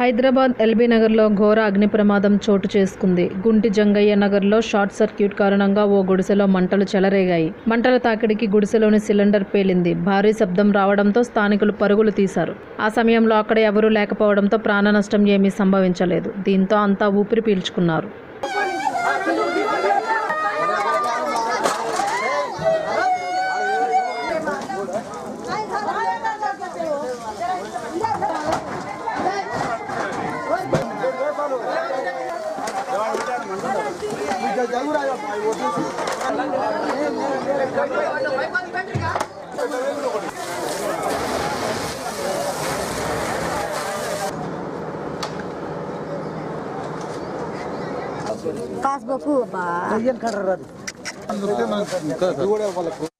Hyderabad LB నగర్లో ఘోర అగ్ని ప్రమాదం చోటు చేసుకుంది గుంటి జంగయ్య నగర్లో షార్ట్ సర్క్యూట్ కారణంగా ఓ గుడిసెలో మంటలు చెలరేగాయి మంటల తాకిడికి గుడిసెలోని సిలిండర్ పేలింది భారీ శబ్దం రావడంతో స్థానికులు పరుగులు తీశారు ఆ సమయంలో అక్కడ ఎవరూ లేకపోవడంతో ప్రాణ నష్టం ఏమీ సంభవించలేదు దీంతో అంతా ఊపిరి పీల్చుకున్నారు పాస్బుక్ బా అందుకే మనకు ఇంకా